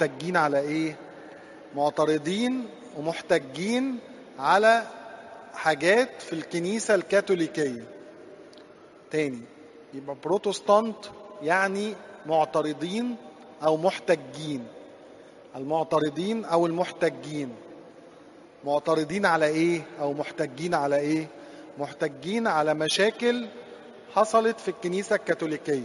محتجين على ايه معترضين ومحتجين على حاجات في الكنيسة الكاثوليكية تاني يبقى بروتستانت يعني معترضين او محتجين المعترضين او المحتجين معترضين على ايه او محتجين على ايه محتجين على مشاكل حصلت في الكنيسة الكاثوليكية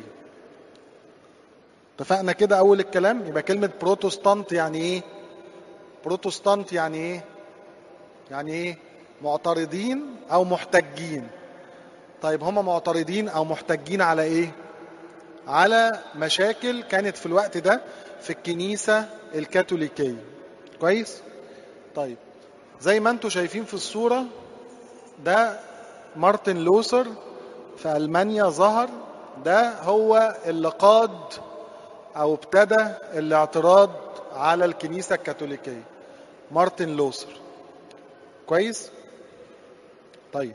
اتفقنا كده اول الكلام يبقى كلمة بروتستانت يعني ايه بروتستانت يعني ايه يعني ايه معترضين او محتجين طيب هم معترضين او محتجين على ايه على مشاكل كانت في الوقت ده في الكنيسة الكاثوليكية كويس طيب زي ما انتم شايفين في الصورة ده مارتن لوثر في ألمانيا ظهر ده هو اللي قاد أو ابتدى الاعتراض على الكنيسة الكاثوليكية مارتن لوثر كويس طيب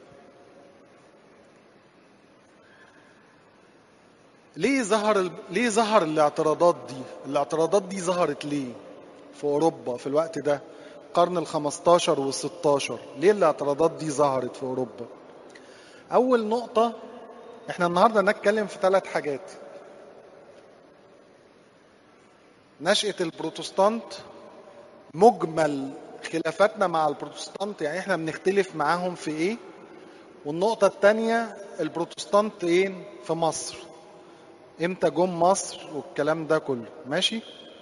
ليه ظهر ال... ليه ظهر الاعتراضات دي الاعتراضات دي ظهرت ليه في اوروبا في الوقت ده القرن ال 15 وال 16 ليه الاعتراضات دي ظهرت في اوروبا اول نقطه احنا النهارده نتكلم في ثلاث حاجات نشأة البروتستانت مجمل خلافاتنا مع البروتستانت يعني احنا بنختلف معاهم في ايه والنقطة الثانية البروتستانت ايه في مصر امتى جم مصر والكلام ده كله ماشي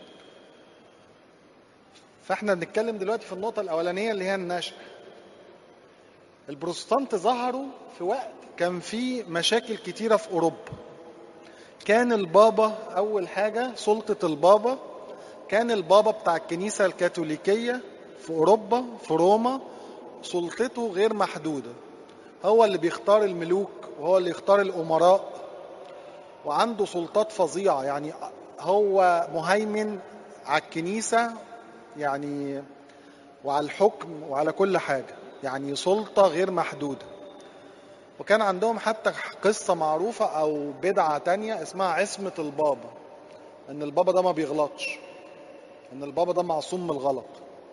فاحنا بنتكلم دلوقتي في النقطة الأولانية اللي هي النشأة البروتستانت ظهروا في وقت كان في مشاكل كتيرة في أوروبا كان البابا أول حاجة سلطة البابا كان البابا بتاع الكنيسة الكاثوليكية في أوروبا في روما سلطته غير محدودة هو اللي بيختار الملوك وهو اللي يختار الأمراء وعنده سلطات فظيعة يعني هو مهيمن على الكنيسة يعني وعلى الحكم وعلى كل حاجة يعني سلطة غير محدودة وكان عندهم حتى قصة معروفة أو بدعة تانية اسمها عصمة البابا إن البابا ده ما بيغلطش إن البابا ده معصوم من الغلط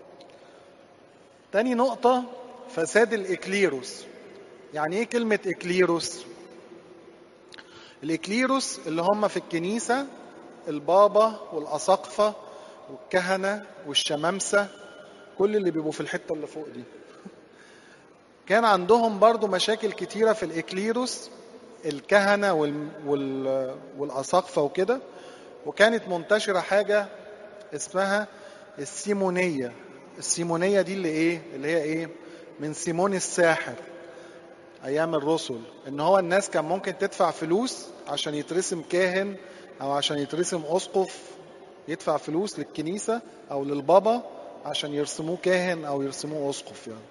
تاني نقطة فساد الإكليروس يعني إيه كلمة إكليروس؟ الإكليروس اللي هم في الكنيسة البابا والأساقفة والكهنة والشمامسة كل اللي بيبقوا في الحتة اللي فوق دي كان عندهم برضو مشاكل كتيرة في الإكليروس الكهنة وال... وال... والأساقفة وكده وكانت منتشرة حاجة اسمها السيمونية السيمونية دي اللي ايه اللي هي ايه من سيمون الساحر ايام الرسل ان هو الناس كان ممكن تدفع فلوس عشان يترسم كاهن او عشان يترسم اسقف يدفع فلوس للكنيسة او للبابا عشان يرسموه كاهن او يرسموه اسقف يعني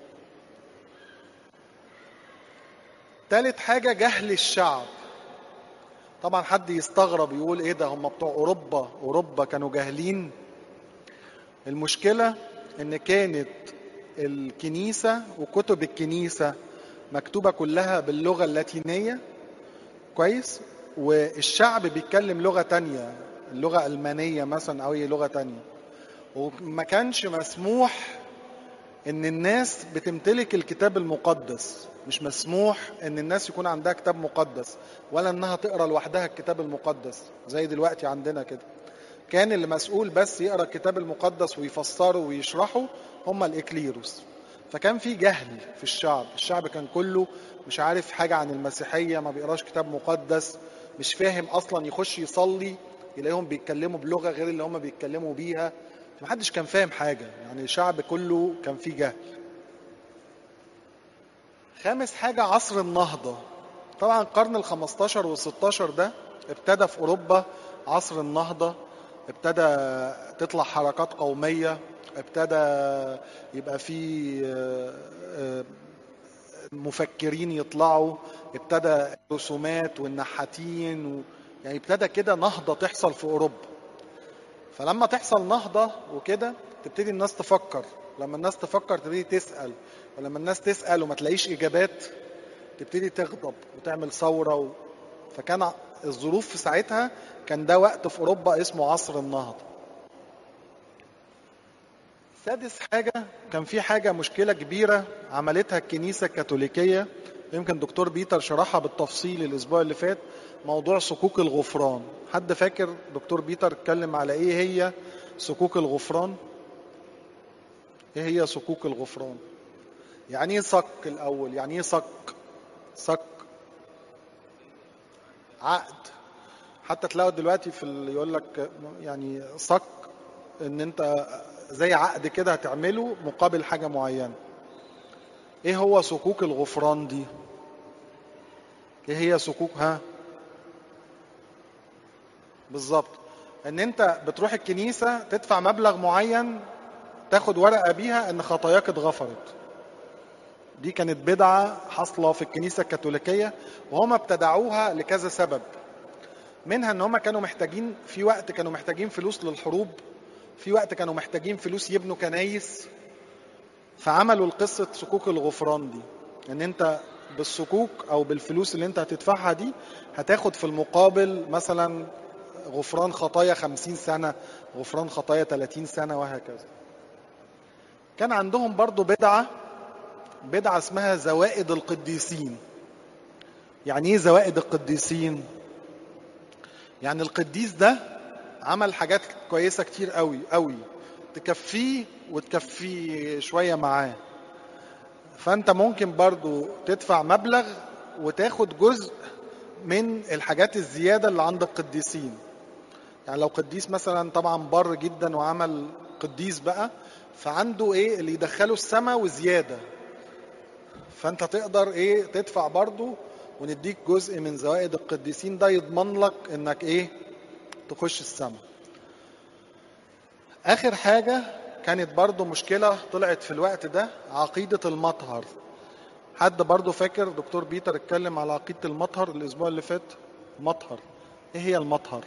تالت حاجة جهل الشعب طبعا حد يستغرب يقول ايه ده هم بتوع اوروبا اوروبا كانوا جاهلين المشكلة ان كانت الكنيسة وكتب الكنيسة مكتوبة كلها باللغة اللاتينية كويس والشعب بيتكلم لغة تانية اللغة ألمانية مثلا أو أي لغة تانية وما كانش مسموح ان الناس بتمتلك الكتاب المقدس مش مسموح ان الناس يكون عندها كتاب مقدس ولا انها تقرا لوحدها الكتاب المقدس زي دلوقتي عندنا كده كان اللي مسؤول بس يقرا الكتاب المقدس ويفسره ويشرحه هم الاكليروس فكان في جهل في الشعب الشعب كان كله مش عارف حاجة عن المسيحية ما بيقراش كتاب مقدس مش فاهم أصلا يخش يصلي يلاقيهم بيتكلموا بلغة غير اللي هم بيتكلموا بيها محدش كان فاهم حاجة يعني الشعب كله كان فيه جهل خامس حاجة عصر النهضة طبعا القرن ال 15 وال 16 ده ابتدى في أوروبا عصر النهضة ابتدى تطلع حركات قومية ابتدى يبقى في مفكرين يطلعوا ابتدى الرسومات والنحاتين و... يعني ابتدى كده نهضة تحصل في أوروبا فلما تحصل نهضة وكده تبتدي الناس تفكر لما الناس تفكر تبتدي تسأل ولما الناس تسأل وما تلاقيش إجابات تبتدي تغضب وتعمل ثورة و... فكان الظروف في ساعتها كان ده وقت في أوروبا اسمه عصر النهضة سادس حاجة كان في حاجة مشكلة كبيرة عملتها الكنيسة الكاثوليكية يمكن دكتور بيتر شرحها بالتفصيل الأسبوع اللي فات موضوع صكوك الغفران حد فاكر دكتور بيتر اتكلم على ايه هي صكوك الغفران ايه هي صكوك الغفران يعني ايه صك الاول يعني ايه صك صك عقد حتى تلاقوا دلوقتي في ال- يقول لك يعني صك ان انت زي عقد كده هتعمله مقابل حاجه معينه ايه هو صكوك الغفران دي ايه هي صكوك ها بالظبط ان انت بتروح الكنيسه تدفع مبلغ معين تاخد ورقه بيها ان خطاياك اتغفرت دي كانت بدعه حاصله في الكنيسه الكاثوليكيه وهم ابتدعوها لكذا سبب منها ان هم كانوا محتاجين في وقت كانوا محتاجين فلوس للحروب في وقت كانوا محتاجين فلوس يبنوا كنايس فعملوا القصة صكوك الغفران دي ان انت بالصكوك او بالفلوس اللي انت هتدفعها دي هتاخد في المقابل مثلا غفران خطايا خمسين سنة غفران خطايا 30 سنة وهكذا كان عندهم برضو بدعة بدعة اسمها زوائد القديسين يعني ايه زوائد القديسين يعني القديس ده عمل حاجات كويسة كتير قوي قوي تكفيه وتكفيه شوية معاه فانت ممكن برضو تدفع مبلغ وتاخد جزء من الحاجات الزيادة اللي عند القديسين يعني لو قديس مثلا طبعا بر جدا وعمل قديس بقى فعنده ايه اللي يدخله السماء وزيادة فانت تقدر ايه تدفع برضو ونديك جزء من زوائد القديسين ده يضمن لك انك ايه تخش السماء اخر حاجة كانت برضو مشكلة طلعت في الوقت ده عقيدة المطهر حد برضو فاكر دكتور بيتر اتكلم على عقيدة المطهر الاسبوع اللي فات مطهر ايه هي المطهر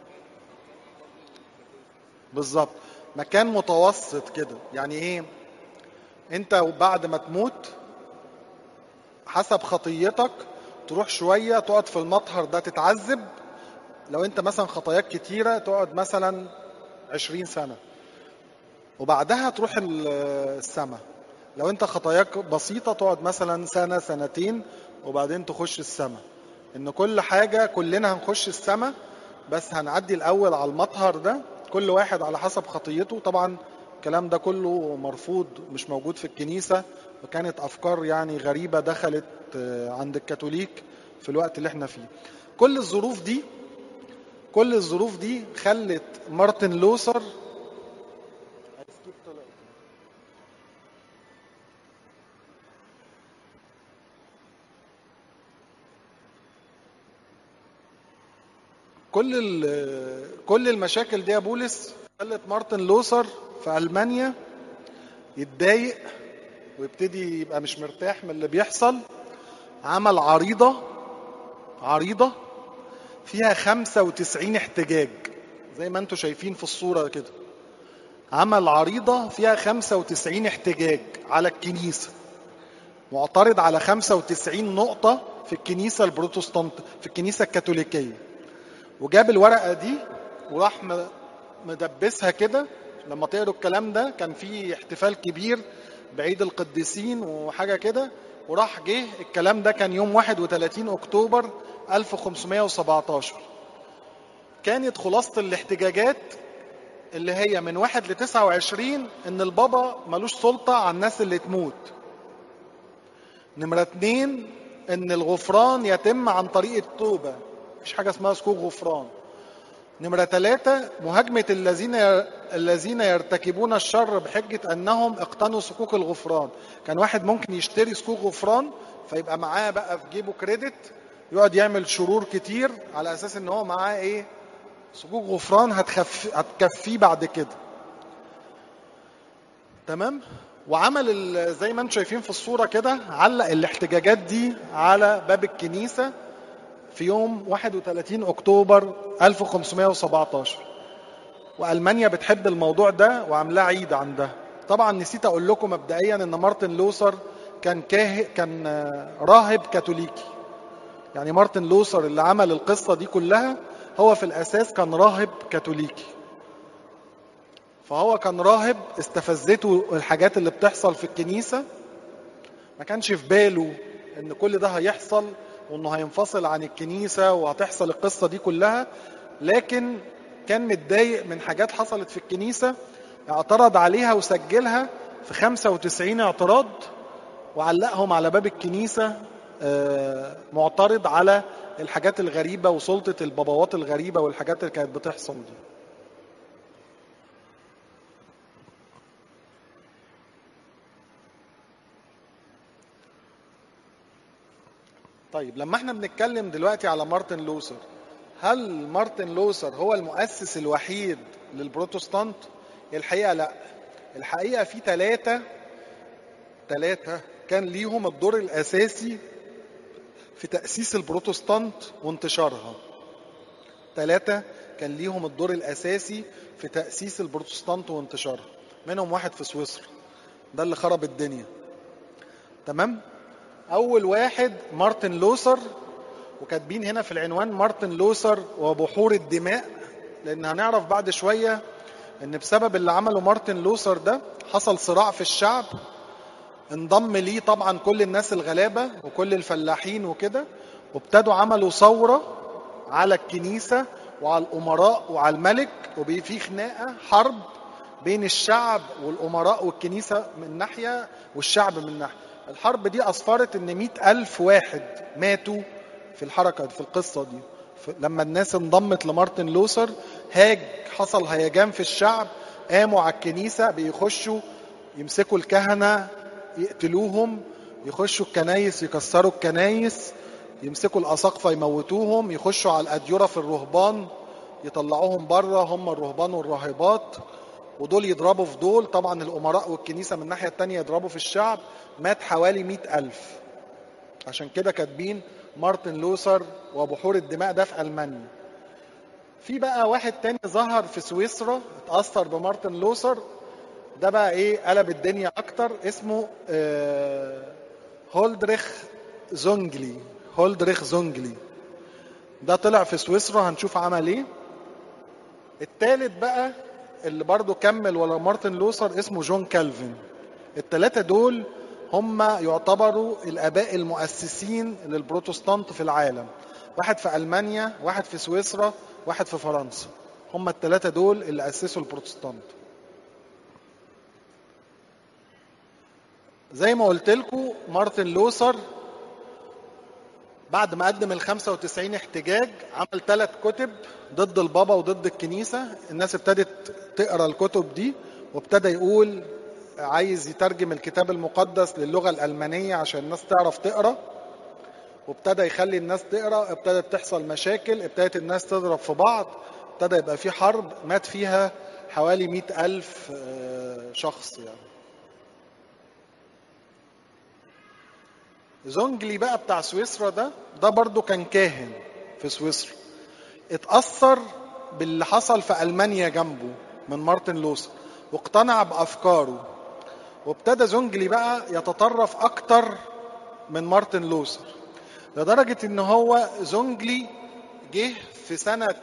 بالظبط مكان متوسط كده يعني ايه انت بعد ما تموت حسب خطيتك تروح شوية تقعد في المطهر ده تتعذب لو انت مثلا خطاياك كتيرة تقعد مثلا عشرين سنة وبعدها تروح السماء لو انت خطاياك بسيطة تقعد مثلا سنة سنتين وبعدين تخش السماء ان كل حاجة كلنا هنخش السماء بس هنعدي الاول على المطهر ده كل واحد على حسب خطيته طبعا الكلام ده كله مرفوض مش موجود في الكنيسة وكانت افكار يعني غريبة دخلت عند الكاثوليك في الوقت اللي احنا فيه كل الظروف دي كل الظروف دي خلت مارتن لوثر كل كل المشاكل دي يا بولس خلت مارتن لوثر في المانيا يتضايق ويبتدي يبقى مش مرتاح من اللي بيحصل عمل عريضه عريضه فيها 95 احتجاج زي ما انتم شايفين في الصوره كده عمل عريضه فيها 95 احتجاج على الكنيسه معترض على 95 نقطه في الكنيسه البروتستانت في الكنيسه الكاثوليكيه وجاب الورقه دي وراح مدبسها كده لما تقروا الكلام ده كان في احتفال كبير بعيد القديسين وحاجه كده وراح جه الكلام ده كان يوم 31 اكتوبر 1517 كانت خلاصة الاحتجاجات اللي هي من واحد ل 29 ان البابا ملوش سلطة على الناس اللي تموت نمرة اتنين ان الغفران يتم عن طريق التوبة مفيش حاجة اسمها سكوك غفران نمرة ثلاثة مهاجمة الذين الذين يرتكبون الشر بحجة أنهم اقتنوا صكوك الغفران كان واحد ممكن يشتري صكوك غفران فيبقى معاه بقى في جيبه كريدت يقعد يعمل شرور كتير على أساس إن هو معاه إيه صكوك غفران هتخف هتكفيه بعد كده تمام وعمل زي ما انتم شايفين في الصورة كده علق الاحتجاجات دي على باب الكنيسة في يوم 31 اكتوبر 1517 والمانيا بتحب الموضوع ده وعاملاه عيد عندها طبعا نسيت اقول لكم مبدئيا ان مارتن لوثر كان كاه كان راهب كاثوليكي يعني مارتن لوثر اللي عمل القصه دي كلها هو في الاساس كان راهب كاثوليكي فهو كان راهب استفزته الحاجات اللي بتحصل في الكنيسة ما كانش في باله ان كل ده هيحصل وانه هينفصل عن الكنيسة وهتحصل القصة دي كلها لكن كان متضايق من حاجات حصلت في الكنيسة اعترض عليها وسجلها في 95 اعتراض وعلقهم على باب الكنيسة معترض على الحاجات الغريبة وسلطة البابوات الغريبة والحاجات اللي كانت بتحصل دي طيب لما احنا بنتكلم دلوقتي على مارتن لوثر هل مارتن لوثر هو المؤسس الوحيد للبروتستانت الحقيقة لا الحقيقة في ثلاثة ثلاثة كان ليهم الدور الأساسي في تأسيس البروتستانت وانتشارها ثلاثة كان ليهم الدور الأساسي في تأسيس البروتستانت وانتشارها منهم واحد في سويسرا ده اللي خرب الدنيا تمام أول واحد مارتن لوثر وكاتبين هنا في العنوان مارتن لوثر وبحور الدماء لأن هنعرف بعد شوية إن بسبب اللي عمله مارتن لوثر ده حصل صراع في الشعب انضم ليه طبعا كل الناس الغلابة وكل الفلاحين وكده وابتدوا عملوا ثورة على الكنيسة وعلى الأمراء وعلى الملك وفي خناقة حرب بين الشعب والأمراء والكنيسة من ناحية والشعب من ناحية الحرب دي أسفرت إن مئة ألف واحد ماتوا في الحركة في القصة دي لما الناس انضمت لمارتن لوثر هاج حصل هيجان في الشعب قاموا على الكنيسة بيخشوا يمسكوا الكهنة يقتلوهم يخشوا الكنايس يكسروا الكنايس يمسكوا الأساقفة يموتوهم يخشوا على الأديرة في الرهبان يطلعوهم بره هم الرهبان والراهبات ودول يضربوا في دول طبعا الأمراء والكنيسة من الناحية التانية يضربوا في الشعب مات حوالي مئة ألف عشان كده كاتبين مارتن لوثر وبحور الدماء ده في ألمانيا في بقى واحد تاني ظهر في سويسرا اتأثر بمارتن لوثر ده بقى ايه قلب الدنيا اكتر اسمه آه هولدريخ زونجلي هولدريخ زونجلي ده طلع في سويسرا هنشوف عمل ايه التالت بقى اللي برضه كمل ولا مارتن لوثر اسمه جون كالفن التلاتة دول هم يعتبروا الاباء المؤسسين للبروتستانت في العالم واحد في المانيا واحد في سويسرا واحد في فرنسا هم التلاتة دول اللي اسسوا البروتستانت زي ما قلت لكم مارتن لوثر بعد ما قدم ال 95 احتجاج عمل ثلاث كتب ضد البابا وضد الكنيسة الناس ابتدت تقرا الكتب دي وابتدى يقول عايز يترجم الكتاب المقدس للغة الألمانية عشان الناس تعرف تقرا وابتدى يخلي الناس تقرا ابتدت تحصل مشاكل ابتدت الناس تضرب في بعض ابتدى يبقى في حرب مات فيها حوالي مئة ألف شخص يعني زونجلي بقى بتاع سويسرا ده ده برضو كان كاهن في سويسرا اتأثر باللي حصل في ألمانيا جنبه من مارتن لوثر واقتنع بأفكاره وابتدى زونجلي بقى يتطرف أكتر من مارتن لوثر لدرجة إن هو زونجلي جه في سنة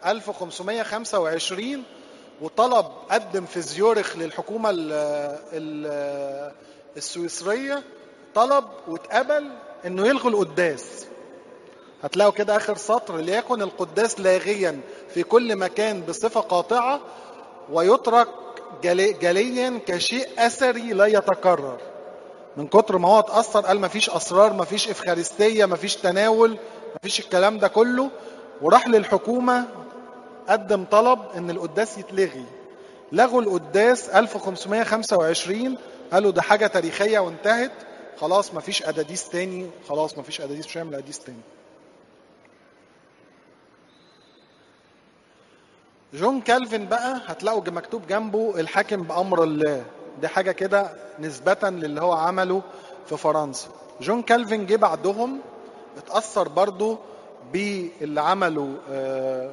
1525 وطلب قدم في زيورخ للحكومة ال ال السويسرية طلب واتقبل انه يلغوا القداس هتلاقوا كده اخر سطر ليكن القداس لاغيا في كل مكان بصفه قاطعه ويترك جلي جليا كشيء اثري لا يتكرر من كتر ما هو اتاثر قال مفيش اسرار مفيش افخارستيه مفيش تناول مفيش الكلام ده كله وراح للحكومه قدم طلب ان القداس يتلغي لغوا القداس 1525 قالوا ده حاجه تاريخيه وانتهت خلاص مفيش اداديس تاني خلاص مفيش اداديس مش هيعمل اداديس تاني جون كالفن بقى هتلاقوا مكتوب جنبه الحاكم بامر الله دي حاجه كده نسبه للي هو عمله في فرنسا جون كالفن جه بعدهم اتاثر برضو باللي عمله آه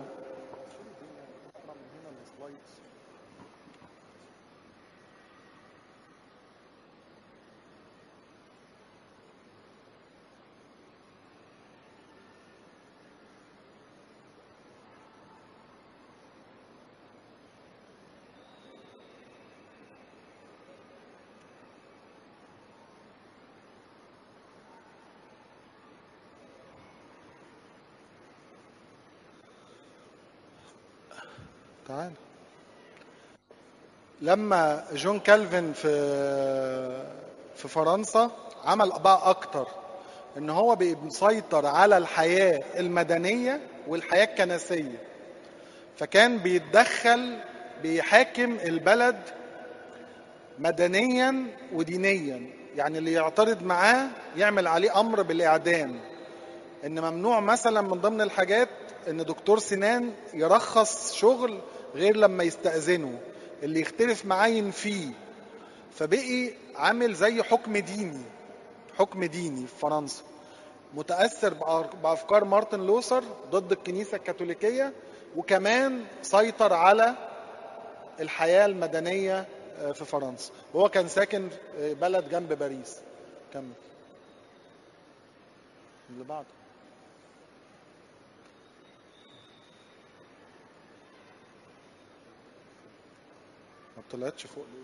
تعال لما جون كالفن في في فرنسا عمل بقى اكتر ان هو بقى مسيطر على الحياه المدنيه والحياه الكنسيه فكان بيتدخل بيحاكم البلد مدنيا ودينيا يعني اللي يعترض معاه يعمل عليه امر بالاعدام ان ممنوع مثلا من ضمن الحاجات ان دكتور سنان يرخص شغل غير لما يستأذنه اللي يختلف معاه ينفيه فبقي عامل زي حكم ديني حكم ديني في فرنسا متأثر بأفكار مارتن لوثر ضد الكنيسة الكاثوليكية وكمان سيطر على الحياة المدنية في فرنسا وهو كان ساكن بلد جنب باريس كمل اللي بعده ما طلعتش فوق ليه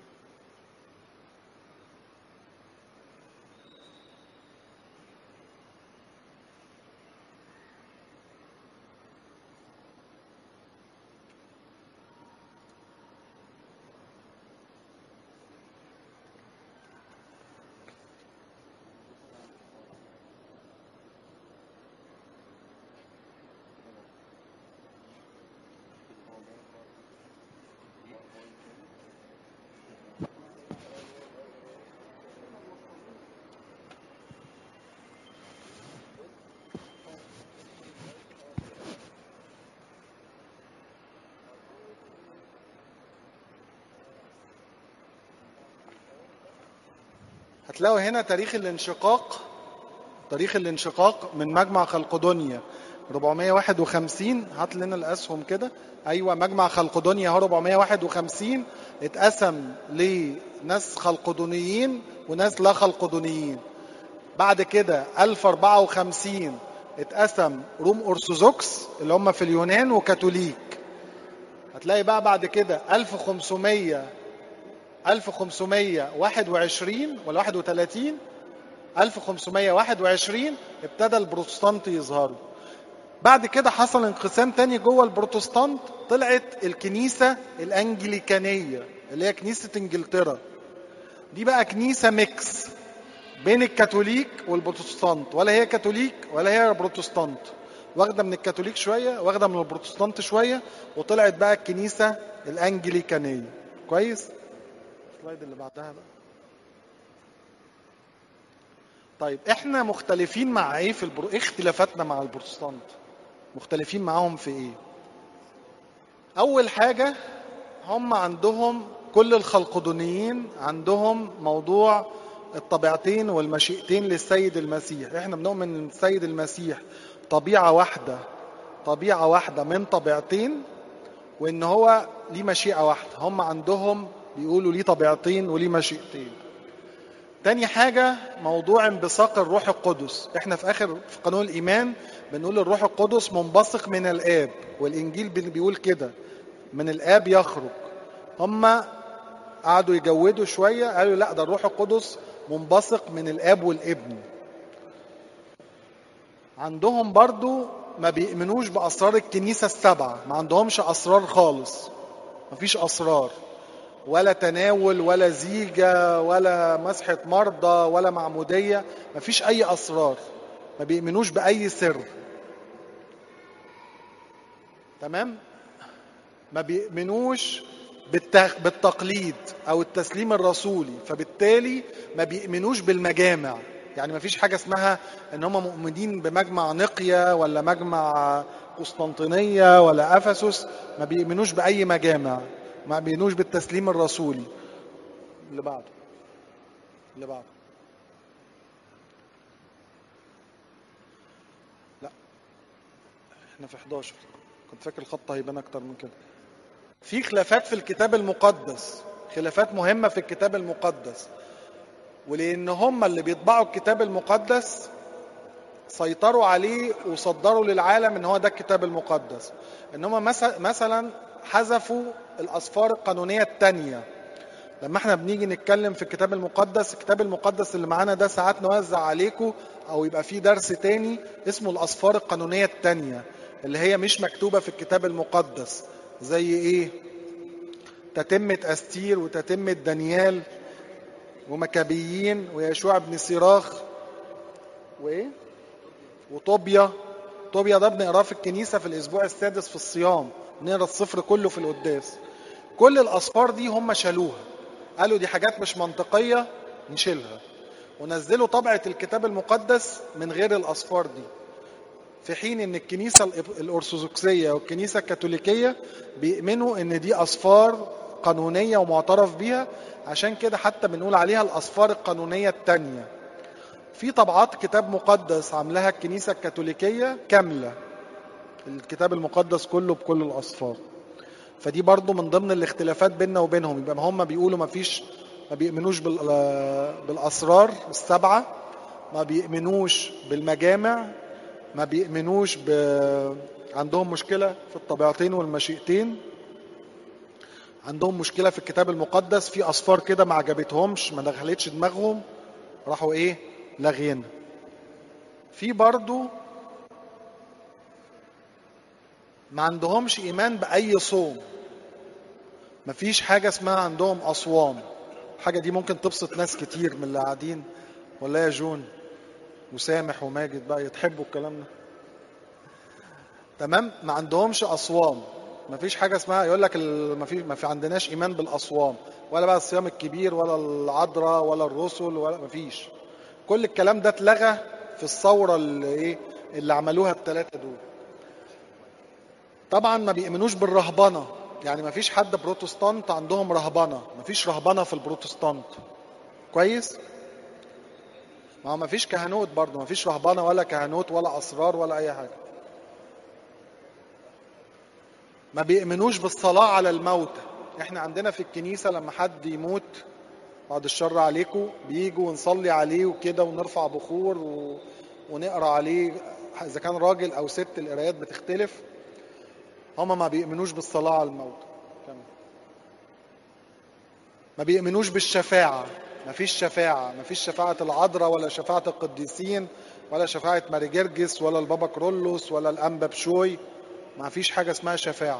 هتلاقوا هنا تاريخ الانشقاق تاريخ الانشقاق من مجمع خلقدونيا 451 هات لنا الاسهم كده ايوه مجمع خلقدونيا اهو 451 اتقسم لناس خلقدونيين وناس لا خلقدونيين بعد كده 1054 اتقسم روم ارثوذكس اللي هم في اليونان وكاثوليك هتلاقي بقى بعد كده 1500 1521 ولا 31 1521 ابتدى البروتستانت يظهروا بعد كده حصل انقسام تاني جوه البروتستانت طلعت الكنيسة الأنجليكانية اللي هي كنيسة انجلترا دي بقى كنيسة ميكس بين الكاثوليك والبروتستانت ولا هي كاثوليك ولا هي بروتستانت واخدة من الكاثوليك شوية واخدة من البروتستانت شوية وطلعت بقى الكنيسة الأنجليكانية كويس؟ السلايد اللي بعدها بقى طيب احنا مختلفين مع ايه في البرو... ايه اختلافاتنا مع البروتستانت مختلفين معاهم في ايه اول حاجه هم عندهم كل الخلقدونيين عندهم موضوع الطبيعتين والمشيئتين للسيد المسيح احنا بنؤمن ان السيد المسيح طبيعه واحده طبيعه واحده من طبيعتين وان هو ليه مشيئه واحده هم عندهم بيقولوا ليه طبيعتين وليه مشيئتين تاني حاجة موضوع انبثاق الروح القدس احنا في اخر في قانون الايمان بنقول الروح القدس منبثق من الاب والانجيل بيقول كده من الاب يخرج هم قعدوا يجودوا شوية قالوا لا ده الروح القدس منبثق من الاب والابن عندهم برضو ما بيؤمنوش باسرار الكنيسة السبعة ما عندهمش اسرار خالص مفيش اسرار ولا تناول ولا زيجة ولا مسحة مرضى ولا معمودية مفيش أي أسرار ما بيؤمنوش بأي سر تمام ما بيؤمنوش بالتقليد أو التسليم الرسولي فبالتالي ما بيؤمنوش بالمجامع يعني ما فيش حاجة اسمها ان هم مؤمنين بمجمع نقيا ولا مجمع قسطنطينية ولا أفسس ما بيؤمنوش بأي مجامع ما بينوش بالتسليم الرسولي اللي بعده اللي بعده لا احنا في 11 كنت فاكر الخط هيبان اكتر من كده في خلافات في الكتاب المقدس خلافات مهمة في الكتاب المقدس ولأن هم اللي بيطبعوا الكتاب المقدس سيطروا عليه وصدروا للعالم ان هو ده الكتاب المقدس ان هم مثلا حذفوا الاسفار القانونيه الثانيه لما احنا بنيجي نتكلم في الكتاب المقدس الكتاب المقدس اللي معانا ده ساعات نوزع عليكم او يبقى فيه درس تاني اسمه الاسفار القانونيه الثانيه اللي هي مش مكتوبه في الكتاب المقدس زي ايه تتمة أستير وتتمة دانيال ومكابيين ويشوع بن سيراخ وايه وطوبيا طوبيا ده بنقراه في الكنيسة في الأسبوع السادس في الصيام نقرا الصفر كله في القداس كل الأصفار دي هم شالوها قالوا دي حاجات مش منطقية نشيلها ونزلوا طبعة الكتاب المقدس من غير الأصفار دي في حين ان الكنيسة الأرثوذكسية والكنيسة الكاثوليكية بيؤمنوا ان دي أصفار قانونية ومعترف بيها عشان كده حتى بنقول عليها الأصفار القانونية التانية في طبعات كتاب مقدس عاملاها الكنيسة الكاثوليكية كاملة الكتاب المقدس كله بكل الأصفار فدي برضو من ضمن الاختلافات بيننا وبينهم يبقى هم بيقولوا ما فيش ما بيؤمنوش بالأسرار السبعة ما بيؤمنوش بالمجامع ما بيؤمنوش ب... عندهم مشكلة في الطبيعتين والمشيئتين عندهم مشكلة في الكتاب المقدس في أصفار كده ما عجبتهمش ما دخلتش دماغهم راحوا إيه لاغينا في برضو ما عندهمش إيمان بأي صوم مفيش حاجة اسمها عندهم أصوام الحاجة دي ممكن تبسط ناس كتير من اللي قاعدين ولا يا جون وسامح وماجد بقى يتحبوا الكلام ده تمام ما عندهمش أصوام ما فيش حاجة اسمها يقول لك ما في ما في عندناش إيمان بالأصوام ولا بقى الصيام الكبير ولا العذراء ولا الرسل ولا ما فيش كل الكلام ده اتلغى في الثورة اللي ايه اللي عملوها الثلاثة دول طبعا ما بيؤمنوش بالرهبنة يعني ما فيش حد بروتستانت عندهم رهبنة ما فيش رهبنة في البروتستانت كويس ما هو ما فيش كهنوت برضه ما فيش رهبنة ولا كهنوت ولا أسرار ولا أي حاجة ما بيؤمنوش بالصلاة على الموتى احنا عندنا في الكنيسة لما حد يموت بعد الشر عليكم بيجوا ونصلي عليه وكده ونرفع بخور و... ونقرا عليه اذا كان راجل او ست القرايات بتختلف هما ما بيؤمنوش بالصلاة على الموت ما بيؤمنوش بالشفاعة ما فيش شفاعة ما فيش شفاعة العذراء ولا شفاعة القديسين ولا شفاعة ماري جرجس ولا البابا كرولوس ولا الأنبا بشوي ما فيش حاجة اسمها شفاعة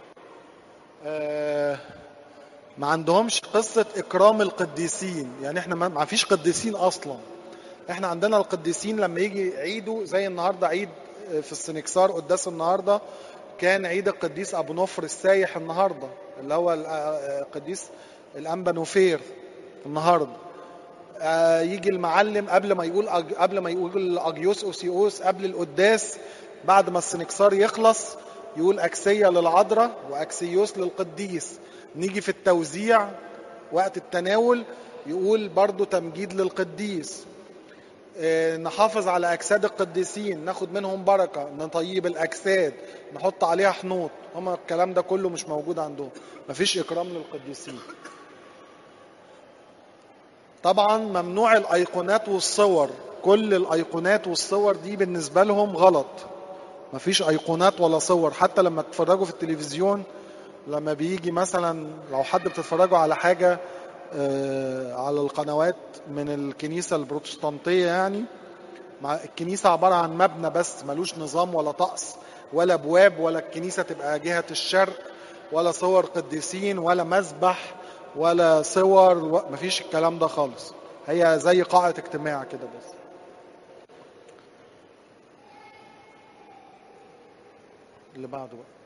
آه ما عندهمش قصة إكرام القديسين يعني احنا ما فيش قديسين أصلا احنا عندنا القديسين لما يجي عيدوا زي النهاردة عيد في السنكسار قداس النهاردة كان عيد القديس أبو نفر السايح النهاردة اللي هو القديس الأنبا نوفير النهاردة آه يجي المعلم قبل ما يقول أج... قبل ما يقول أجيوس أوسيوس قبل القداس بعد ما السنكسار يخلص يقول أكسية للعذراء وأكسيوس للقديس نيجي في التوزيع وقت التناول يقول برضو تمجيد للقديس اه نحافظ على أجساد القديسين ناخد منهم بركة نطيب الأجساد نحط عليها حنوط هما الكلام ده كله مش موجود عندهم مفيش إكرام للقديسين طبعا ممنوع الأيقونات والصور كل الأيقونات والصور دي بالنسبة لهم غلط مفيش أيقونات ولا صور حتى لما تتفرجوا في التلفزيون لما بيجي مثلا لو حد بتتفرجوا على حاجة على القنوات من الكنيسة البروتستانتية يعني مع الكنيسة عبارة عن مبنى بس ملوش نظام ولا طقس ولا ابواب ولا الكنيسة تبقى جهة الشرق ولا صور قديسين ولا مذبح ولا صور مفيش الكلام ده خالص هي زي قاعة اجتماع كده بس اللي بعده بقى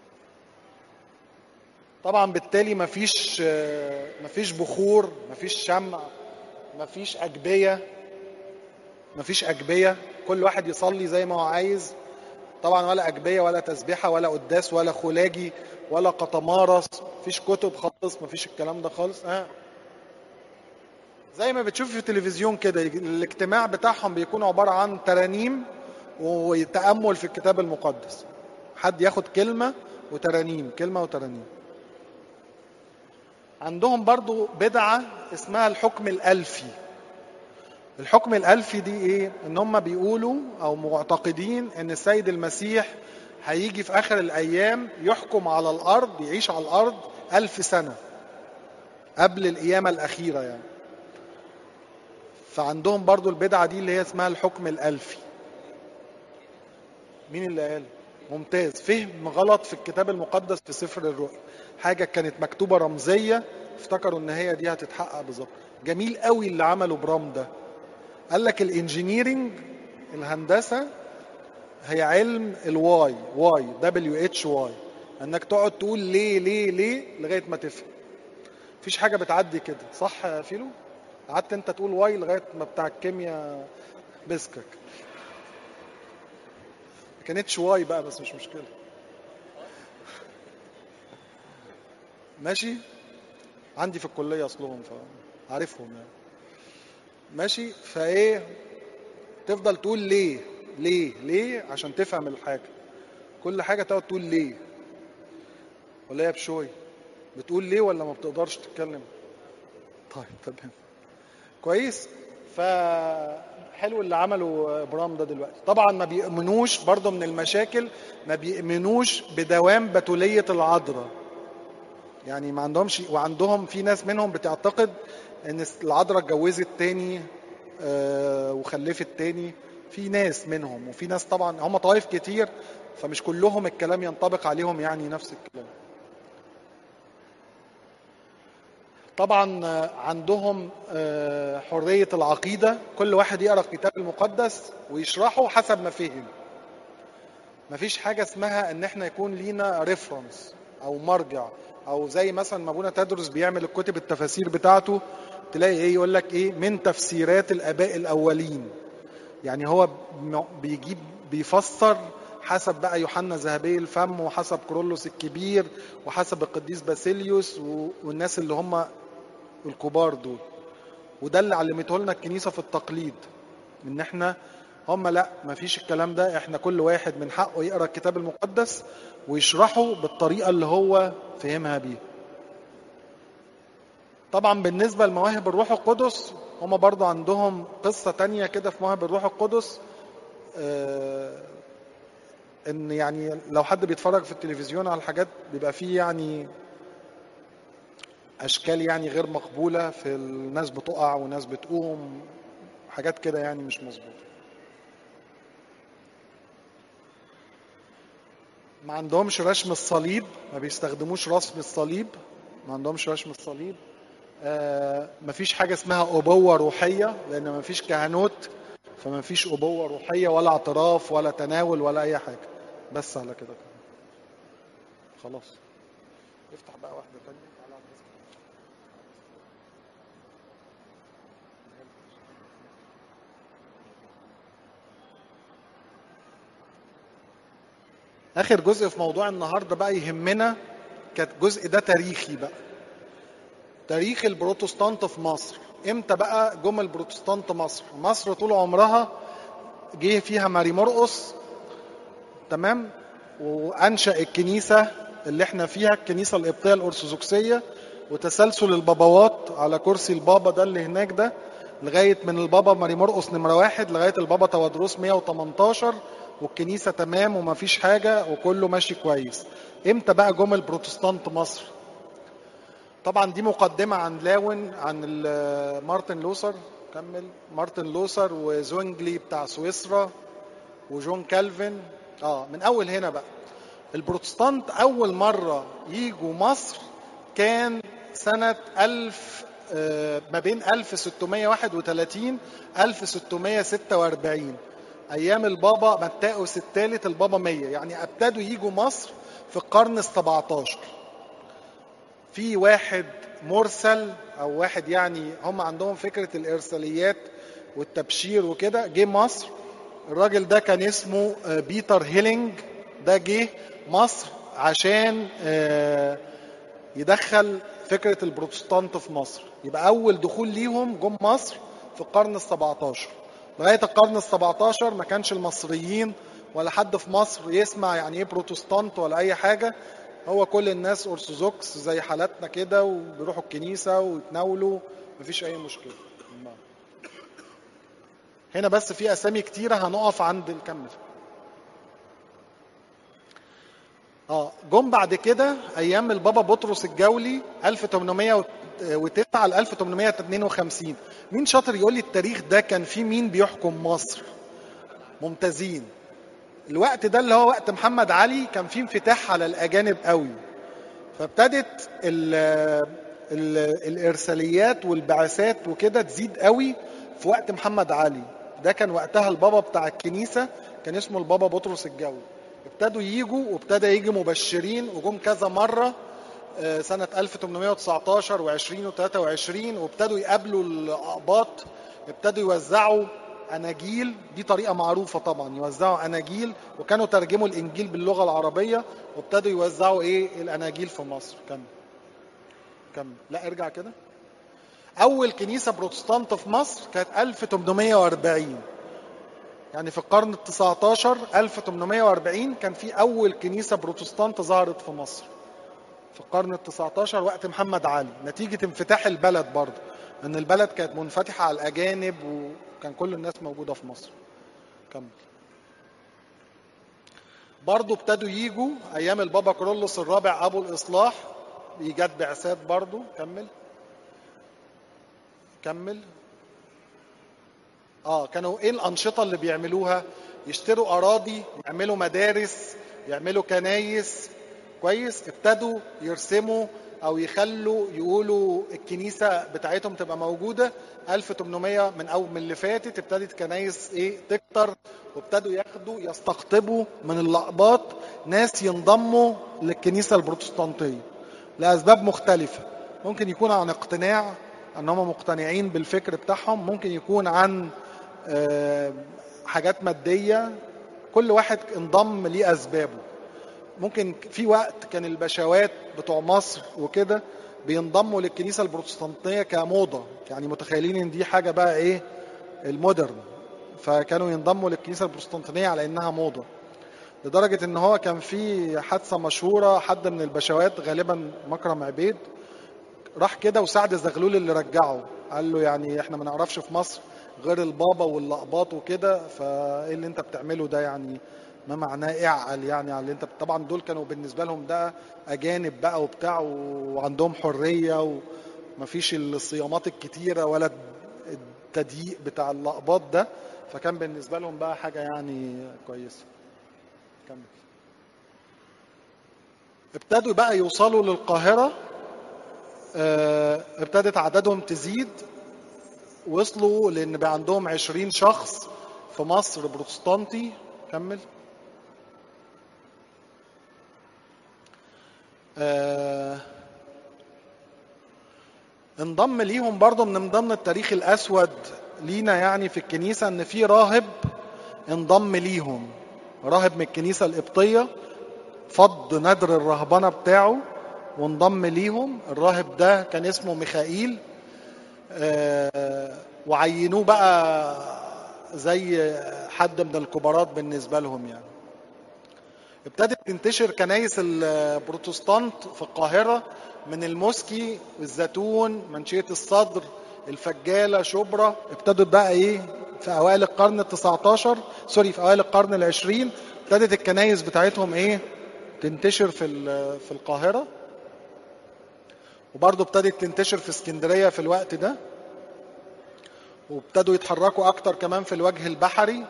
طبعا بالتالي مفيش مفيش بخور مفيش شمع مفيش أجبية مفيش أجبية كل واحد يصلي زي ما هو عايز طبعا ولا أجبية ولا تسبيحة ولا قداس ولا خلاجي ولا قطمارس مفيش كتب خالص مفيش الكلام ده خالص آه. زي ما بتشوف في التلفزيون كده الاجتماع بتاعهم بيكون عبارة عن ترانيم وتأمل في الكتاب المقدس حد ياخد كلمة وترانيم كلمة وترانيم عندهم برضو بدعة اسمها الحكم الألفي الحكم الألفي دي ايه ان هم بيقولوا او معتقدين ان السيد المسيح هيجي في اخر الايام يحكم على الارض يعيش على الارض ألف سنة قبل القيامة الأخيرة يعني فعندهم برضو البدعة دي اللي هي اسمها الحكم الألفي مين اللي قال ممتاز فهم غلط في الكتاب المقدس في سفر الرؤيا حاجه كانت مكتوبه رمزيه افتكروا ان هي دي هتتحقق بالظبط جميل قوي اللي عمله برام ده قال لك الانجينيرنج الهندسه هي علم الواي واي دبليو اتش واي انك تقعد تقول ليه ليه ليه لغايه ما تفهم مفيش حاجه بتعدي كده صح يا فيلو قعدت انت تقول واي لغايه ما بتاع الكيمياء مسكك ما كانتش واي بقى بس مش مشكله ماشي عندي في الكليه اصلهم فعارفهم يعني ماشي فايه تفضل تقول ليه ليه ليه عشان تفهم الحاجه كل حاجه تقعد تقول ليه ولا يا بشوي بتقول ليه ولا ما بتقدرش تتكلم طيب تمام كويس فحلو اللي عمله برام ده دلوقتي طبعا ما بيؤمنوش برضه من المشاكل ما بيؤمنوش بدوام بتولية العذراء يعني ما عندهمش وعندهم في ناس منهم بتعتقد ان العذراء اتجوزت تاني آه وخلفت تاني في ناس منهم وفي ناس طبعا هم طوائف كتير فمش كلهم الكلام ينطبق عليهم يعني نفس الكلام طبعا عندهم حرية العقيدة كل واحد يقرأ الكتاب المقدس ويشرحه حسب ما فهم مفيش حاجة اسمها ان احنا يكون لينا ريفرنس او مرجع او زي مثلا ما ابونا تدرس بيعمل الكتب التفاسير بتاعته تلاقي ايه يقول لك ايه من تفسيرات الاباء الاولين يعني هو بيجيب بيفسر حسب بقى يوحنا ذهبي الفم وحسب كرولوس الكبير وحسب القديس باسيليوس والناس اللي هم الكبار دول وده اللي علمته لنا الكنيسه في التقليد ان احنا هم لا ما فيش الكلام ده احنا كل واحد من حقه يقرا الكتاب المقدس ويشرحه بالطريقه اللي هو فهمها بيها طبعا بالنسبه لمواهب الروح القدس هم برضو عندهم قصه تانية كده في مواهب الروح القدس آه ان يعني لو حد بيتفرج في التلفزيون على الحاجات بيبقى فيه يعني اشكال يعني غير مقبوله في الناس بتقع وناس بتقوم حاجات كده يعني مش مظبوطه ما عندهمش رسم الصليب ما بيستخدموش رسم الصليب ما عندهمش رسم الصليب آه ما فيش حاجه اسمها ابوه روحيه لان ما فيش كهنوت فما فيش ابوه روحيه ولا اعتراف ولا تناول ولا اي حاجه بس على كده خلاص افتح بقى واحده ثانيه اخر جزء في موضوع النهارده بقى يهمنا كانت جزء ده تاريخي بقى تاريخ البروتستانت في مصر امتى بقى جم البروتستانت مصر مصر طول عمرها جه فيها ماري مرقس تمام وانشا الكنيسه اللي احنا فيها الكنيسه القبطيه الارثوذكسيه وتسلسل الباباوات على كرسي البابا ده اللي هناك ده لغايه من البابا ماري مرقس نمره واحد لغايه البابا توادروس 118 والكنيسه تمام ومفيش حاجه وكله ماشي كويس امتى بقى جم البروتستانت مصر طبعا دي مقدمه عن لاون عن مارتن لوثر كمل مارتن لوثر وزوينجلي بتاع سويسرا وجون كالفن اه من اول هنا بقى البروتستانت اول مره يجوا مصر كان سنه 1000 آه ما بين 1631 1646 ايام البابا متاوس الثالث البابا 100 يعني ابتدوا يجوا مصر في القرن ال 17 في واحد مرسل او واحد يعني هم عندهم فكره الارساليات والتبشير وكده جه مصر الراجل ده كان اسمه بيتر هيلينج ده جه مصر عشان يدخل فكرة البروتستانت في مصر يبقى أول دخول ليهم جم مصر في القرن ال 17 لغاية القرن ال 17 ما كانش المصريين ولا حد في مصر يسمع يعني ايه بروتستانت ولا أي حاجة هو كل الناس أرثوذكس زي حالاتنا كده وبيروحوا الكنيسة ويتناولوا مفيش أي مشكلة هنا بس في اسامي كتيره هنقف عند الكمل اه جم بعد كده ايام البابا بطرس الجولي 1809 ل 1852 مين شاطر يقول لي التاريخ ده كان فيه مين بيحكم مصر ممتازين الوقت ده اللي هو وقت محمد علي كان فيه انفتاح على الاجانب قوي فابتدت ال ال الارساليات والبعثات وكده تزيد قوي في وقت محمد علي ده كان وقتها البابا بتاع الكنيسه كان اسمه البابا بطرس الجوي ابتدوا يجوا وابتدى يجي مبشرين وجم كذا مره آه، سنة 1819 و20 و23 وابتدوا يقابلوا الأقباط ابتدوا يوزعوا أناجيل دي طريقة معروفة طبعا يوزعوا أناجيل وكانوا ترجموا الإنجيل باللغة العربية وابتدوا يوزعوا إيه الأناجيل في مصر كمل كمل لا ارجع كده أول كنيسة بروتستانت في مصر كانت 1840 يعني في القرن ال 19 1840 كان في أول كنيسة بروتستانت ظهرت في مصر في القرن ال 19 وقت محمد علي نتيجة انفتاح البلد برضه ان البلد كانت منفتحة على الأجانب وكان كل الناس موجودة في مصر كمل برضه ابتدوا يجوا أيام البابا كرولوس الرابع أبو الإصلاح إيجاد بعثات برضه كمل كمل اه كانوا ايه الانشطه اللي بيعملوها يشتروا اراضي يعملوا مدارس يعملوا كنايس كويس ابتدوا يرسموا او يخلوا يقولوا الكنيسه بتاعتهم تبقى موجوده 1800 من اول من اللي فاتت ابتدت كنايس ايه تكتر وابتدوا ياخدوا يستقطبوا من الاقباط ناس ينضموا للكنيسه البروتستانتيه لاسباب مختلفه ممكن يكون عن اقتناع ان هم مقتنعين بالفكر بتاعهم ممكن يكون عن آه، حاجات ماديه كل واحد انضم ليه اسبابه ممكن في وقت كان البشوات بتوع مصر وكده بينضموا للكنيسه البروتستانتيه كموضه يعني متخيلين ان دي حاجه بقى ايه المودرن فكانوا ينضموا للكنيسه البروتستانتيه على انها موضه لدرجه ان هو كان في حادثه مشهوره حد من البشوات غالبا مكرم عبيد راح كده وسعد زغلول اللي رجعه قال له يعني احنا ما نعرفش في مصر غير البابا واللقباط وكده فايه اللي انت بتعمله ده يعني ما معناه اعقل يعني على اللي انت طبعا دول كانوا بالنسبه لهم ده اجانب بقى وبتاع وعندهم حريه ومفيش الصيامات الكتيره ولا التضييق بتاع اللقباط ده فكان بالنسبه لهم بقى حاجه يعني كويسه كمل ابتدوا بقى يوصلوا للقاهره اه ابتدت عددهم تزيد وصلوا لان بقى عندهم عشرين شخص في مصر بروتستانتي كمل آه انضم ليهم برضه من ضمن التاريخ الاسود لينا يعني في الكنيسه ان في راهب انضم ليهم راهب من الكنيسه القبطيه فض ندر الرهبنه بتاعه وانضم ليهم الراهب ده كان اسمه ميخائيل آه وعينوه بقى زي حد من الكبارات بالنسبه لهم يعني ابتدت تنتشر كنايس البروتستانت في القاهرة من الموسكي الزيتون منشية الصدر الفجالة شبرا ابتدت بقى ايه في اوائل القرن ال 19 سوري في اوائل القرن العشرين ابتدت الكنايس بتاعتهم ايه تنتشر في في القاهرة وبرضه ابتدت تنتشر في اسكندرية في الوقت ده وابتدوا يتحركوا اكتر كمان في الوجه البحري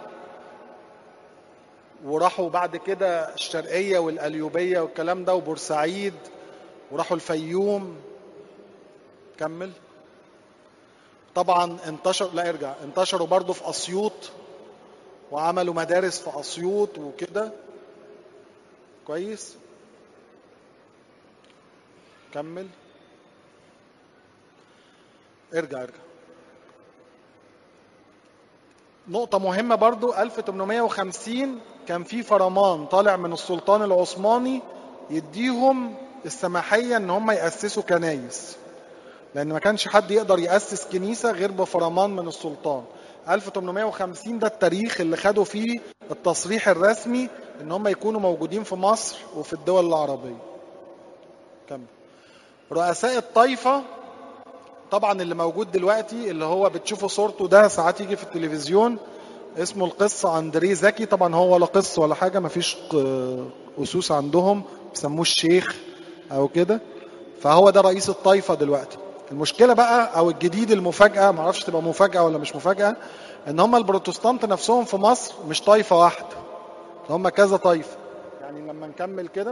وراحوا بعد كده الشرقية والقليوبية والكلام ده وبورسعيد وراحوا الفيوم كمل طبعا انتشر لا ارجع انتشروا برضو في أسيوط وعملوا مدارس في أسيوط وكده كويس كمل ارجع ارجع نقطة مهمة برضو 1850 كان في فرمان طالع من السلطان العثماني يديهم السماحية ان هم يأسسوا كنايس لان ما كانش حد يقدر يأسس كنيسة غير بفرمان من السلطان 1850 ده التاريخ اللي خدوا فيه التصريح الرسمي ان هم يكونوا موجودين في مصر وفي الدول العربية كمل رؤساء الطائفة طبعا اللي موجود دلوقتي اللي هو بتشوفوا صورته ده ساعات يجي في التلفزيون اسمه القس اندريه زكي طبعا هو ولا قس ولا حاجه مفيش اسوس عندهم بيسموه الشيخ او كده فهو ده رئيس الطائفه دلوقتي المشكله بقى او الجديد المفاجاه معرفش تبقى مفاجاه ولا مش مفاجاه ان هم البروتستانت نفسهم في مصر مش طائفه واحده هم كذا طائفه يعني لما نكمل كده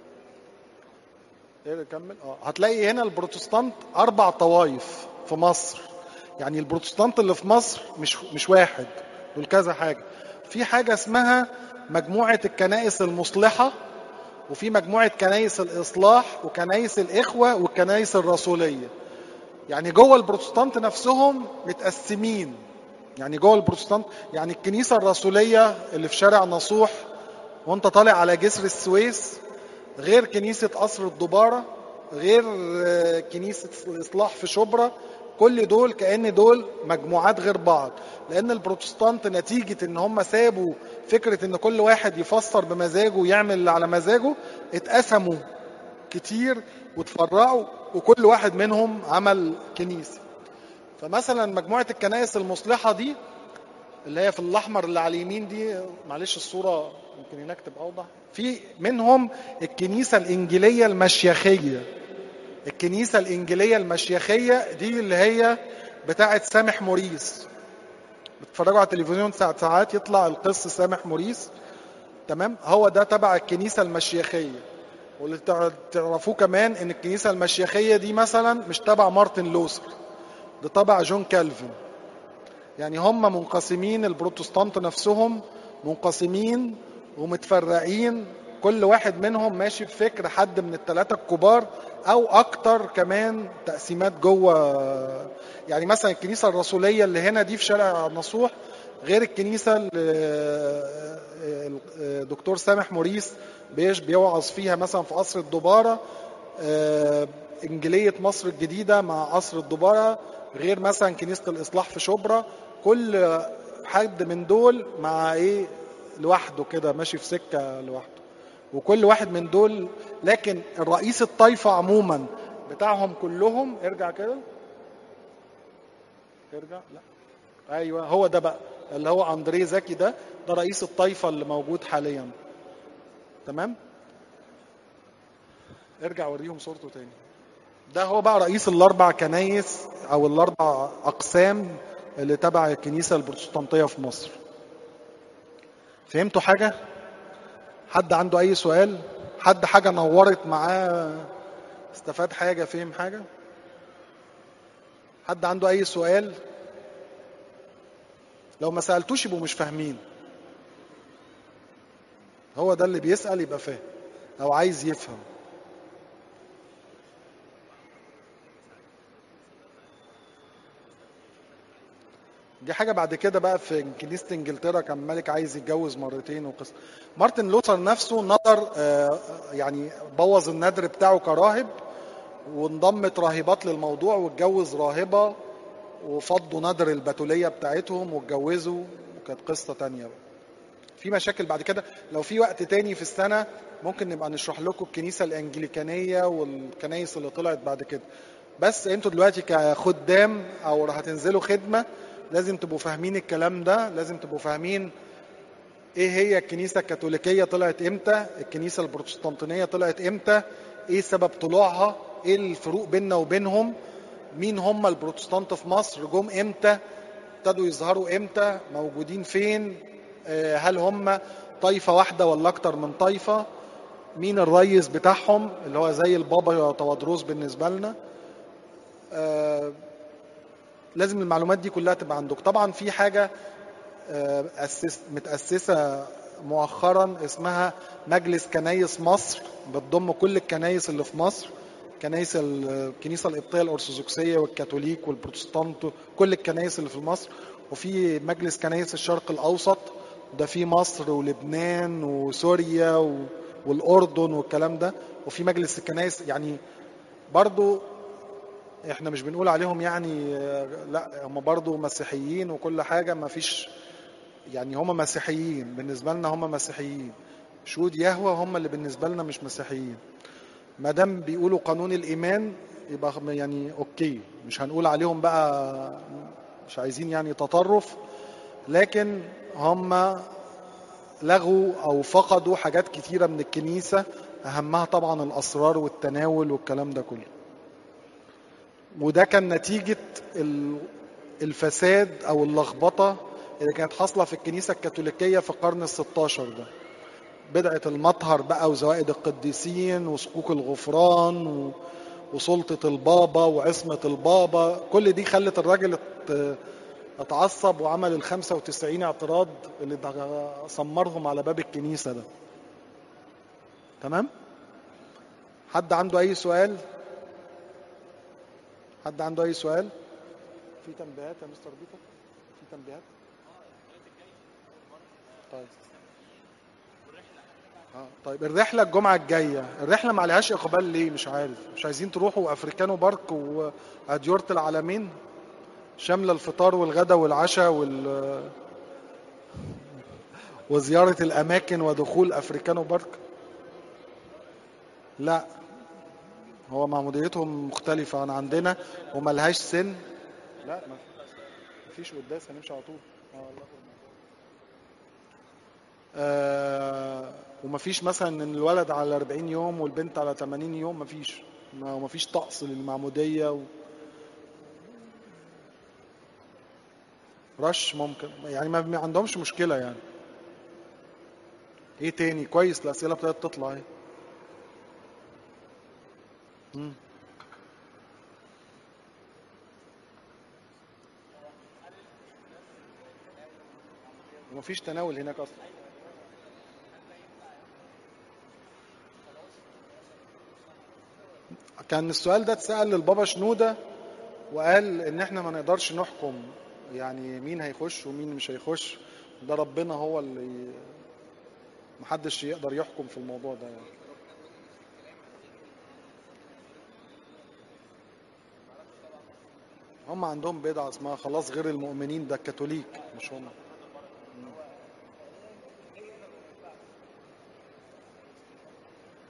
ايه نكمل اه هتلاقي هنا البروتستانت اربع طوائف في مصر يعني البروتستانت اللي في مصر مش مش واحد دول كذا حاجه في حاجه اسمها مجموعه الكنائس المصلحه وفي مجموعه كنائس الاصلاح وكنائس الاخوه والكنائس الرسوليه يعني جوه البروتستانت نفسهم متقسمين يعني جوه البروتستانت يعني الكنيسه الرسوليه اللي في شارع نصوح وانت طالع على جسر السويس غير كنيسه قصر الدباره غير كنيسه الاصلاح في شبرا كل دول كأن دول مجموعات غير بعض لأن البروتستانت نتيجة إن هم سابوا فكرة إن كل واحد يفسر بمزاجه ويعمل اللي على مزاجه اتقسموا كتير وتفرعوا وكل واحد منهم عمل كنيسة فمثلا مجموعة الكنائس المصلحة دي اللي هي في الأحمر اللي على اليمين دي معلش الصورة يمكن هناك تبقى أوضح في منهم الكنيسة الإنجيلية المشيخية الكنيسة الإنجيلية المشيخية دي اللي هي بتاعة سامح موريس بتتفرجوا على التلفزيون ساعات ساعات يطلع القس سامح موريس تمام هو ده تبع الكنيسة المشيخية واللي تعرفوه كمان ان الكنيسة المشيخية دي مثلا مش تبع مارتن لوثر ده تبع جون كالفن يعني هم منقسمين البروتستانت نفسهم منقسمين ومتفرعين كل واحد منهم ماشي بفكر حد من الثلاثة الكبار او اكتر كمان تقسيمات جوه يعني مثلا الكنيسة الرسولية اللي هنا دي في شارع نصوح غير الكنيسة اللي دكتور سامح موريس بيش بيوعظ فيها مثلا في قصر الدبارة إنجيلية مصر الجديدة مع قصر الدبارة غير مثلا كنيسة الإصلاح في شبرا كل حد من دول مع إيه لوحده كده ماشي في سكة لوحده وكل واحد من دول لكن الرئيس الطائفة عموما بتاعهم كلهم ارجع كده ارجع لا ايوه هو ده بقى اللي هو اندريه زكي ده ده رئيس الطائفة اللي موجود حاليا تمام ارجع وريهم صورته تاني ده هو بقى رئيس الاربع كنايس او الاربع اقسام اللي تبع الكنيسة البروتستانتية في مصر فهمتوا حاجة؟ حد عنده اي سؤال حد حاجة نورت معاه استفاد حاجة فهم حاجة حد عنده اي سؤال لو ما سألتوش يبقوا مش فاهمين هو ده اللي بيسأل يبقى فاهم او عايز يفهم دي حاجه بعد كده بقى في كنيسه انجلترا كان ملك عايز يتجوز مرتين وقصه مارتن لوثر نفسه نظر يعني بوظ النذر بتاعه كراهب وانضمت راهبات للموضوع واتجوز راهبه وفضوا نذر البتوليه بتاعتهم واتجوزوا وكانت قصه تانية بقى. في مشاكل بعد كده لو في وقت تاني في السنه ممكن نبقى نشرح لكم الكنيسه الانجليكانيه والكنايس اللي طلعت بعد كده بس انتوا دلوقتي كخدام او هتنزلوا خدمه لازم تبقوا فاهمين الكلام ده لازم تبقوا فاهمين ايه هي الكنيسة الكاثوليكية طلعت امتى الكنيسة البروتستانتينية طلعت امتى ايه سبب طلوعها ايه الفروق بيننا وبينهم مين هم البروتستانت في مصر جم امتى ابتدوا يظهروا امتى موجودين فين هل هم طائفة واحدة ولا اكتر من طائفة مين الريس بتاعهم اللي هو زي البابا توادروس بالنسبة لنا لازم المعلومات دي كلها تبقى عندك طبعا في حاجة أسس متأسسة مؤخرا اسمها مجلس كنايس مصر بتضم كل الكنايس اللي في مصر كنايس الكنيسة القبطية الأرثوذكسية والكاثوليك والبروتستانت كل الكنايس اللي في مصر وفي مجلس كنايس الشرق الأوسط ده في مصر ولبنان وسوريا والأردن والكلام ده وفي مجلس الكنايس يعني برضو احنا مش بنقول عليهم يعني لا هم برضو مسيحيين وكل حاجة ما فيش يعني هم مسيحيين بالنسبة لنا هم مسيحيين شهود يهوى هم اللي بالنسبة لنا مش مسيحيين ما دام بيقولوا قانون الإيمان يبقى يعني أوكي مش هنقول عليهم بقى مش عايزين يعني تطرف لكن هم لغوا أو فقدوا حاجات كتيرة من الكنيسة أهمها طبعا الأسرار والتناول والكلام ده كله وده كان نتيجة الفساد أو اللخبطة اللي كانت حاصلة في الكنيسة الكاثوليكية في القرن الستاشر ده بدعة المطهر بقى وزوائد القديسين وصكوك الغفران و... وسلطة البابا وعصمة البابا كل دي خلت الراجل ات- اتعصب وعمل ال 95 اعتراض اللي ده- سمرهم على باب الكنيسة ده تمام حد عنده أي سؤال حد عنده أي سؤال في تنبيهات يا مستر بيتر في تنبيهات طيب اه طيب الرحله الجمعه الجايه الرحله ما عليهاش اقبال ليه مش عارف مش عايزين تروحوا افريكانو بارك واديوره العالمين شامله الفطار والغدا والعشاء وال وزياره الاماكن ودخول افريكانو بارك لا هو معموديتهم مختلفه عن عندنا وملهاش سن لا ما فيش قداس هنمشي على طول اه الله أكبر. آه ومفيش مثلا ان الولد على 40 يوم والبنت على 80 يوم مفيش ما مفيش طقس للمعموديه و... رش ممكن يعني ما ما عندهمش مشكله يعني ايه تاني كويس الاسئله ابتدت تطلع اهي مم. ومفيش تناول هناك اصلا كان السؤال ده اتسأل للبابا شنودة وقال ان احنا ما نقدرش نحكم يعني مين هيخش ومين مش هيخش ده ربنا هو اللي محدش يقدر يحكم في الموضوع ده يعني. هم عندهم بدعة اسمها خلاص غير المؤمنين ده الكاثوليك مش هم